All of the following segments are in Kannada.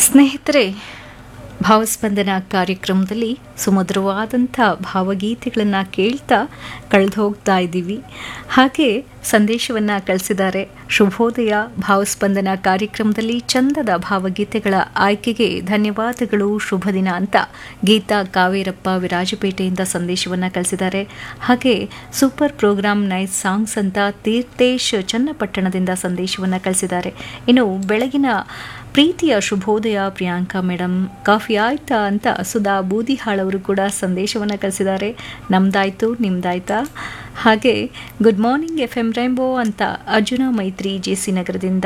ಸ್ನೇಹಿತರೆ ಭಾವಸ್ಪಂದನ ಕಾರ್ಯಕ್ರಮದಲ್ಲಿ ಸುಮಧುರವಾದಂಥ ಭಾವಗೀತೆಗಳನ್ನು ಕೇಳ್ತಾ ಕಳೆದು ಹೋಗ್ತಾ ಇದ್ದೀವಿ ಹಾಗೆ ಸಂದೇಶವನ್ನು ಕಳಿಸಿದ್ದಾರೆ ಶುಭೋದಯ ಭಾವಸ್ಪಂದನ ಕಾರ್ಯಕ್ರಮದಲ್ಲಿ ಚಂದದ ಭಾವಗೀತೆಗಳ ಆಯ್ಕೆಗೆ ಧನ್ಯವಾದಗಳು ಶುಭ ದಿನ ಅಂತ ಗೀತಾ ಕಾವೇರಪ್ಪ ವಿರಾಜಪೇಟೆಯಿಂದ ಸಂದೇಶವನ್ನು ಕಳಿಸಿದ್ದಾರೆ ಹಾಗೆ ಸೂಪರ್ ಪ್ರೋಗ್ರಾಮ್ ನೈಸ್ ಸಾಂಗ್ಸ್ ಅಂತ ತೀರ್ಥೇಶ್ ಚನ್ನಪಟ್ಟಣದಿಂದ ಸಂದೇಶವನ್ನು ಕಳಿಸಿದ್ದಾರೆ ಇನ್ನು ಬೆಳಗಿನ ಪ್ರೀತಿಯ ಶುಭೋದಯ ಪ್ರಿಯಾಂಕಾ ಮೇಡಮ್ ಕಾಫಿ ಆಯ್ತಾ ಅಂತ ಸುಧಾ ಬೂದಿಹಾಳ್ ಅವರು ಕೂಡ ಸಂದೇಶವನ್ನು ಕಳಿಸಿದ್ದಾರೆ ನಮ್ದಾಯ್ತು ನಿಮ್ದಾಯ್ತಾ ಹಾಗೆ good morning F M Rainbow ಅಂತ ಅರ್ಜುನ ಮೈತ್ರಿ ಜೆ ಸಿ ನಗರದಿಂದ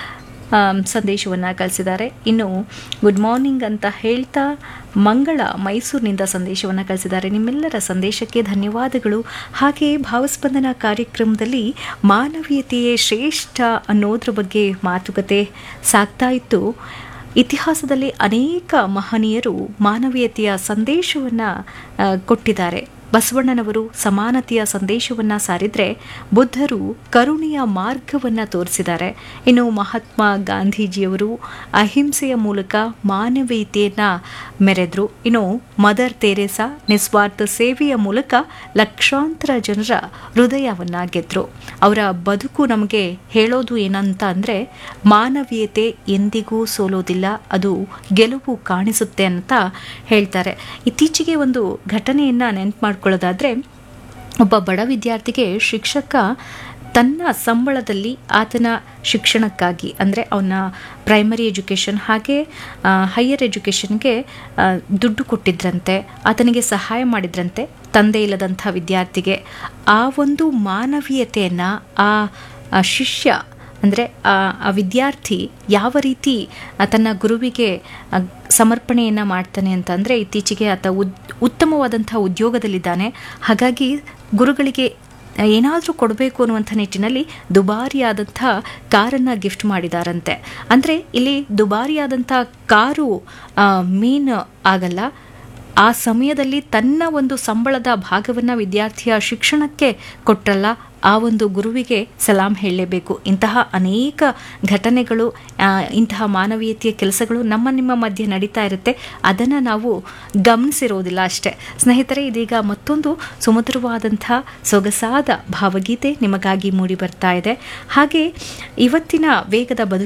ಸಂದೇಶವನ್ನು ಕಳಿಸಿದ್ದಾರೆ ಇನ್ನು ಗುಡ್ ಮಾರ್ನಿಂಗ್ ಅಂತ ಹೇಳ್ತಾ ಮಂಗಳ ಮೈಸೂರಿನಿಂದ ಸಂದೇಶವನ್ನು ಕಳಿಸಿದ್ದಾರೆ ನಿಮ್ಮೆಲ್ಲರ ಸಂದೇಶಕ್ಕೆ ಧನ್ಯವಾದಗಳು ಹಾಗೆ ಭಾವಸ್ಪಂದನ ಕಾರ್ಯಕ್ರಮದಲ್ಲಿ ಮಾನವೀಯತೆಯೇ ಶ್ರೇಷ್ಠ ಅನ್ನೋದ್ರ ಬಗ್ಗೆ ಮಾತುಕತೆ ಸಾಗ್ತಾ ಇತ್ತು ಇತಿಹಾಸದಲ್ಲಿ ಅನೇಕ ಮಹನೀಯರು ಮಾನವೀಯತೆಯ ಸಂದೇಶವನ್ನು ಕೊಟ್ಟಿದ್ದಾರೆ ಬಸವಣ್ಣನವರು ಸಮಾನತೆಯ ಸಂದೇಶವನ್ನು ಸಾರಿದರೆ ಬುದ್ಧರು ಕರುಣೆಯ ಮಾರ್ಗವನ್ನು ತೋರಿಸಿದ್ದಾರೆ ಇನ್ನು ಮಹಾತ್ಮ ಗಾಂಧೀಜಿಯವರು ಅಹಿಂಸೆಯ ಮೂಲಕ ಮಾನವೀಯತೆಯನ್ನು ಮೆರೆದ್ರು ಇನ್ನು ಮದರ್ ತೆರೇಸಾ ನಿಸ್ವಾರ್ಥ ಸೇವೆಯ ಮೂಲಕ ಲಕ್ಷಾಂತರ ಜನರ ಹೃದಯವನ್ನು ಗೆದ್ರು ಅವರ ಬದುಕು ನಮಗೆ ಹೇಳೋದು ಏನಂತ ಅಂದರೆ ಮಾನವೀಯತೆ ಎಂದಿಗೂ ಸೋಲೋದಿಲ್ಲ ಅದು ಗೆಲುವು ಕಾಣಿಸುತ್ತೆ ಅಂತ ಹೇಳ್ತಾರೆ ಇತ್ತೀಚೆಗೆ ಒಂದು ಘಟನೆಯನ್ನು ನೆನ್ಪು ಮಾಡ್ಕೊಳ್ಳೋದಾದರೆ ಒಬ್ಬ ಬಡ ವಿದ್ಯಾರ್ಥಿಗೆ ಶಿಕ್ಷಕ ತನ್ನ ಸಂಬಳದಲ್ಲಿ ಆತನ ಶಿಕ್ಷಣಕ್ಕಾಗಿ ಅಂದರೆ ಅವನ ಪ್ರೈಮರಿ ಎಜುಕೇಷನ್ ಹಾಗೆ ಹೈಯರ್ ಎಜುಕೇಷನ್ಗೆ ದುಡ್ಡು ಕೊಟ್ಟಿದ್ರಂತೆ ಆತನಿಗೆ ಸಹಾಯ ಮಾಡಿದ್ರಂತೆ ತಂದೆ ಇಲ್ಲದಂಥ ವಿದ್ಯಾರ್ಥಿಗೆ ಆ ಒಂದು ಮಾನವೀಯತೆಯನ್ನು ಆ ಶಿಷ್ಯ ಅಂದರೆ ಆ ವಿದ್ಯಾರ್ಥಿ ಯಾವ ರೀತಿ ತನ್ನ ಗುರುವಿಗೆ ಸಮರ್ಪಣೆಯನ್ನು ಮಾಡ್ತಾನೆ ಅಂತಂದರೆ ಇತ್ತೀಚೆಗೆ ಆತ ಉದ್ ಉತ್ತಮವಾದಂಥ ಉದ್ಯೋಗದಲ್ಲಿದ್ದಾನೆ ಹಾಗಾಗಿ ಗುರುಗಳಿಗೆ ಏನಾದರೂ ಕೊಡಬೇಕು ಅನ್ನುವಂಥ ನಿಟ್ಟಿನಲ್ಲಿ ದುಬಾರಿಯಾದಂಥ ಕಾರನ್ನು ಗಿಫ್ಟ್ ಮಾಡಿದಾರಂತೆ ಅಂದರೆ ಇಲ್ಲಿ ದುಬಾರಿಯಾದಂಥ ಕಾರು ಮೀನ್ ಆಗಲ್ಲ ಆ ಸಮಯದಲ್ಲಿ ತನ್ನ ಒಂದು ಸಂಬಳದ ಭಾಗವನ್ನು ವಿದ್ಯಾರ್ಥಿಯ ಶಿಕ್ಷಣಕ್ಕೆ ಕೊಟ್ಟರಲ್ಲ ಆ ಒಂದು ಗುರುವಿಗೆ ಸಲಾಂ ಹೇಳಲೇಬೇಕು ಇಂತಹ ಅನೇಕ ಘಟನೆಗಳು ಇಂತಹ ಮಾನವೀಯತೆಯ ಕೆಲಸಗಳು ನಮ್ಮ ನಿಮ್ಮ ಮಧ್ಯೆ ನಡೀತಾ ಇರುತ್ತೆ ಅದನ್ನು ನಾವು ಗಮನಿಸಿರೋದಿಲ್ಲ ಅಷ್ಟೇ ಸ್ನೇಹಿತರೆ ಇದೀಗ ಮತ್ತೊಂದು ಸುಮಧುರವಾದಂಥ ಸೊಗಸಾದ ಭಾವಗೀತೆ ನಿಮಗಾಗಿ ಮೂಡಿ ಬರ್ತಾ ಇದೆ ಹಾಗೆ ಇವತ್ತಿನ ವೇಗದ ಬದುಕು